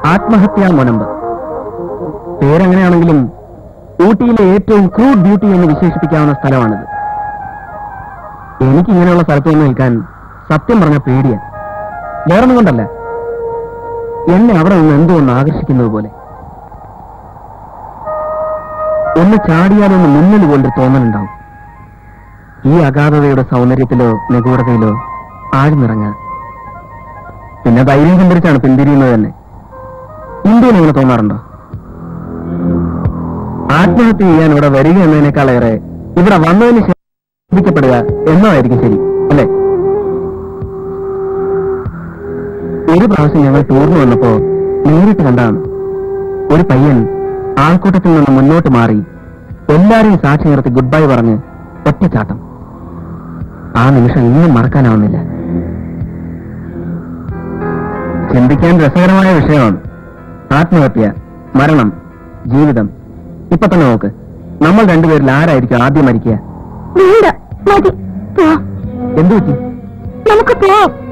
ആത്മഹത്യാ മുനമ്പ് പേരെങ്ങനെയാണെങ്കിലും ഊട്ടിയിലെ ഏറ്റവും crude beauty എന്ന് വിശേഷിപ്പിക്കാവുന്ന സ്ഥലമാണിത് എനിക്ക് ഇങ്ങനെയുള്ള സ്ഥലത്ത് വന്ന് നിൽക്കാൻ സത്യം പറഞ്ഞ പേടിയാ വേറൊന്നും കൊണ്ടല്ല എന്നെ അവിടെ നിന്ന് എന്തോ ഒന്ന് ആകർഷിക്കുന്നത് പോലെ ഒന്ന് ചാടിയാലൊന്ന് മുന്നിൽ കൊണ്ട് തോന്നലുണ്ടാവും ഈ അഗാധതയുടെ സൗന്ദര്യത്തിലോ നിഗൂഢതയിലോ ആഴ്ന്നിറങ്ങാൻ പിന്നെ ധൈര്യം സംഭരിച്ചാണ് പിന്തിരിയുന്നത് തന്നെ ഇന്ത്യയിൽ ഇങ്ങനെ തോന്നാറുണ്ടോ ആത്മഹത്യ ചെയ്യാൻ ഇവിടെ വരിക എന്നതിനേക്കാളേറെ ഇവിടെ വന്നതിന് ശേഷം ശ്രദ്ധിക്കപ്പെടുക എന്നതായിരിക്കും ശരി അല്ലേ ഒരു പ്രാവശ്യം ഞങ്ങൾ ടൂറിന് വന്നപ്പോ നേരിട്ട് കണ്ടാണ് ഒരു പയ്യൻ ആൾക്കൂട്ടത്തിൽ നിന്ന് മുന്നോട്ട് മാറി എല്ലാരെയും സാക്ഷി നിർത്തി ഗുഡ് ബൈ പറഞ്ഞ് ഒറ്റച്ചാട്ടം ആ നിമിഷം ഇന്നും മറക്കാനാവുന്നില്ല ചിന്തിക്കാൻ രസകരമായ വിഷയമാണ് ആത്മഹത്യ മരണം ജീവിതം ഇപ്പൊ തന്നെ നോക്ക് നമ്മൾ രണ്ടുപേരിൽ ആരായിരിക്കും ആദ്യം മരിക്കുക വേണ്ട മതി പോ എന്തു പറ്റി നമുക്ക് പോ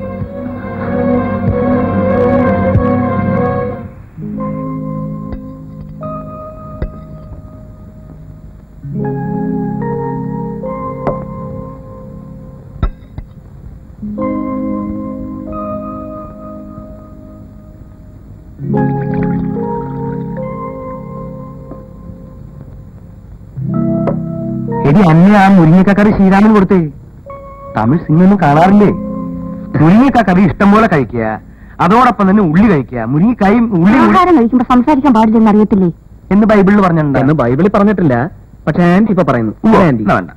എടി അന്നെ ആ മുരിങ്ങക്കറി ശ്രീരാമൻ കൊടുത്തേ തമിഴ് സിനിമയൊന്നും കാണാറില്ലേ മുരിങ്ങക്കറി ഇഷ്ടം പോലെ കഴിക്കുക അതോടൊപ്പം തന്നെ ഉള്ളി കഴിക്കുക മുരിങ്ങക്കായും ഉള്ളി ഉള്ളി- ആഹാരം കഴിക്കുമ്പോ സംസാരിക്കാൻ പാടില്ലെന്ന് അറിയത്തില്ലേ എന്ന് ബൈബിളിൽ പറഞ്ഞിട്ടുണ്ട് എന്ന് ബൈബിളിൽ പറഞ്ഞിട്ടില്ല പക്ഷെ ആന്റി ഇപ്പൊ പറയുന്നു ആന്റി വേണ്ട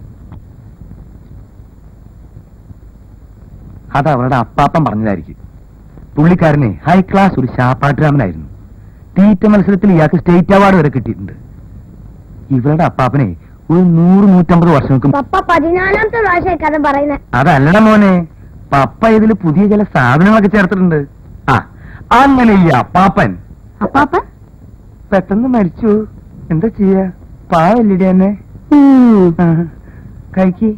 അത് അവരുടെ അപ്പാപ്പൻ പറഞ്ഞതായിരിക്കും പുള്ളിക്കാരനെ ഹൈ ക്ലാസ് ഒരു ശാപ്പാട്ടുരാമനായിരുന്നു തീറ്റ മത്സരത്തിൽ ഇയാൾക്ക് സ്റ്റേറ്റ് അവാർഡ് വരെ കിട്ടിയിട്ടുണ്ട് ഇവരുടെ അപ്പാപ്പനെ ഒരു നൂറ് നൂറ്റമ്പത് വർഷങ്ങൾക്കും പപ്പ പതിനാലാമത്തെ പ്രാവശ്യം കഥ പറയുന്നത് അതല്ലട മോനെ പപ്പ ഇതിൽ പുതിയ ചില സാധനങ്ങളൊക്കെ ചേർത്തിട്ടുണ്ട് ആ അങ്ങനെ ഈ അപ്പാപ്പൻ അപ്പാപ്പ പെട്ടെന്ന് മരിച്ചു എന്താ ചെയ്യാ പാവല്ലിടി എന്നെ കഴിക്ക്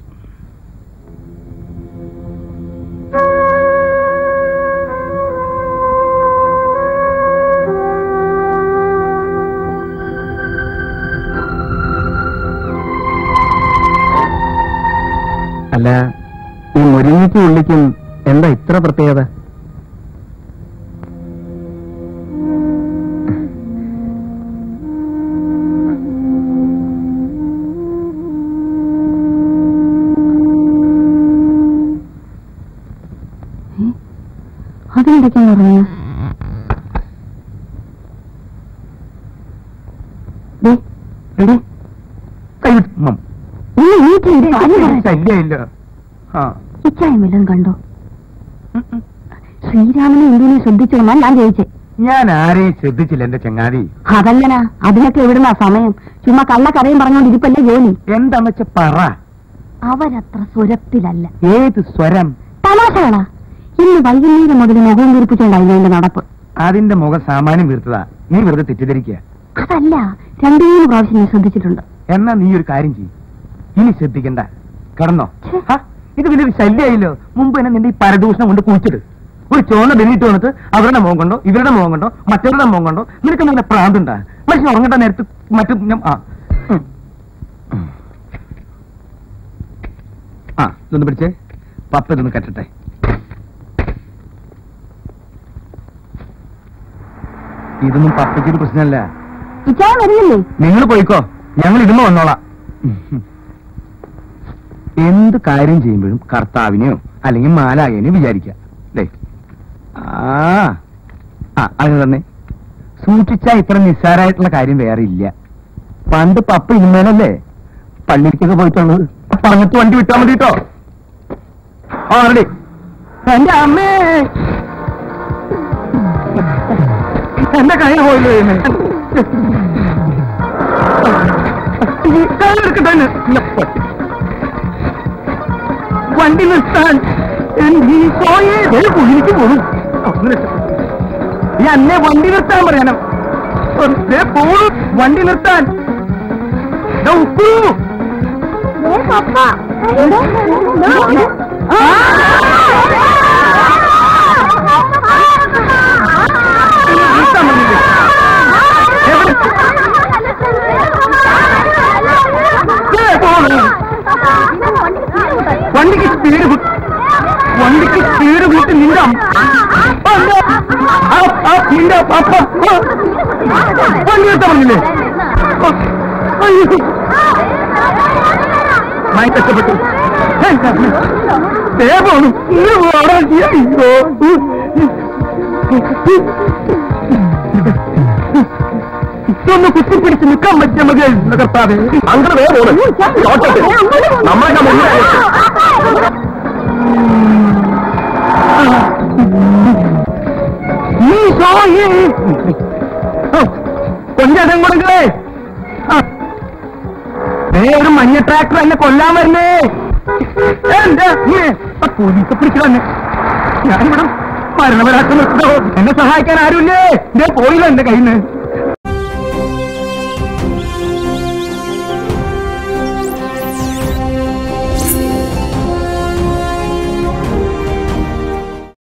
അല്ല ഈ മുരിങ്ങയ്ക്കും ഉള്ളിക്കും എന്താ ഇത്ര പ്രത്യേകത അതിനിടയ്ക്കാണ് പറഞ്ഞു കൈവിട്ട് മം. ശല്യമില്ല ആ ഇച്ചായം വല്ലതും കണ്ടോ ശ്രീരാമനെ എന്തിനെ ശ്രദ്ധിച്ചോന്നാ ഞാൻ ചോദിച്ചേ ഞാൻ ആരെയും ശ്രദ്ധിച്ചില്ല എന്റെ ചങ്ങാതി അതല്ലനാ അതിനൊക്കെ എവിടുന്നാ സമയം ചുമ്മാ കള്ളക്കഥയും പറഞ്ഞോണ്ട് ഇരിപ്പല്ലേ ജോലി എന്താന്ന് വെച്ച പറ അവരത്ര സ്വരത്തിലല്ല ഏത് സ്വരം തമാശകളാ ഇന്ന് വൈകുന്നേരം മുതൽ മുഖം കുറിപ്പിച്ചോണ്ടായി എന്റെ നടപ്പ് അതിന്റെ മുഖം സാമാന്യം വീർത്തതാ നീ വെറുതെ തെറ്റിദ്ധരിക്കുക അതല്ല രണ്ടു മൂന്ന് പ്രാവശ്യം ഞാൻ ശ്രദ്ധിച്ചിട്ടുണ്ട് എന്നാ നീ ഒരു കാര്യം ചെയ്യും ഇനി ശ്രദ്ധിക്കണ്ട കടന്നോ ഛെ. ആ, ഇത് വലിയൊരു ശല്യമായില്ലോ മുമ്പ് തന്നെ നിന്റെ ഈ പരദൂഷണം കൊണ്ട് കുഴിച്ചിട്ട് ഒരു ചോന്ന ബെന്നിട്ട് വന്നിട്ട് അവരുടെ മുഖം കൊണ്ടോ ഇവരുടെ മുഖം കൊണ്ടോ മറ്റവരുടെ മുഖം കൊണ്ടോ നിനക്ക് നല്ല പ്രാന്തുണ്ടാ മനുഷ്യൻ ഉറങ്ങേണ്ട നേരത്ത് മറ്റു ഞാൻ- ആ ഉം. ആ ഇതൊന്ന് പിടിച്ചേ പപ്പ ഇതൊന്ന് കെട്ടട്ടെ ഇതൊന്നും പപ്പയ്ക്കൊരു പ്രശ്നമല്ല ഇച്ചായം വരുന്നില്ലേ നിങ്ങൾ പോയിക്കോ ഞങ്ങൾ ഇടുമ്പോ വന്നോളാം എന്ത് കാര്യം ചെയ്യുമ്പോഴും കർത്താവിനെയോ അല്ലെങ്കിൽ മാലാകേനെയോ വിചാരിക്ക ദേ. ആ ആ അത് തന്നെ സൂക്ഷിച്ചാ ഇത്ര നിസ്സാരമായിട്ടുള്ള കാര്യം വേറെ ഇല്ല പണ്ട് പപ്പ ഇന്നലല്ലേ പള്ളിക്കൊക്കെ പോയിട്ടുള്ളത് പറഞ്ഞിട്ട് വണ്ടി വിട്ടാ മതി കേട്ടോ ആ റെഡി എന്റെ അമ്മേ എന്റെ കയ്യിൽ പോയില്ലേ കയ്യിലെടുക്കട്ടെ എന്നെ. ഇല്ല, പട്ടി. വണ്ടി നിർത്താൻ ഈ സോയെ കുഴിക്ക് പോകും ഈ അന്നെ വണ്ടി നിർത്താൻ പറയണം ദേ പോണു വണ്ടി നിർത്താൻ ദാ ഉക്കു. വണ്ടിക്ക് സ്പീഡ് കൂട്ടി നിന്റെ അമ്മ- അല്ല, ആ, ആ, നിന്റെ അപ്പ ആ, വണ്ടി നിർത്താൻ പറഞ്ഞില്ലേ ഓ, അയ്യോ. മായി കഷ്ടപ്പെട്ടു ദേ പോണു ഇങ്ങനെ പോടാ അയ്യോ ഇതൊന്ന് കുത്തിപ്പിടിച്ച് നിൽക്കാൻ പറ്റിയ മതി കർത്താവേ അങ്ങനെ വേ പോണു നമ്മളെ നീ സോയി കൊഞ്ചടം കൊടുക്കേ ഏ ഒരു മഞ്ഞ ട്രാക്ടർ എന്നെ കൊല്ലാൻ വരുന്നേ എന്താ പോലീസ് പിടിച്ചു തന്നെ ഞാനിവിടെ മരണപരാക്കം നിർത്തോ എന്നെ സഹായിക്കാൻ ആരുമില്ലേ ഇതേ പോയില്ല എന്റെ കയ്യിൽ നിന്ന്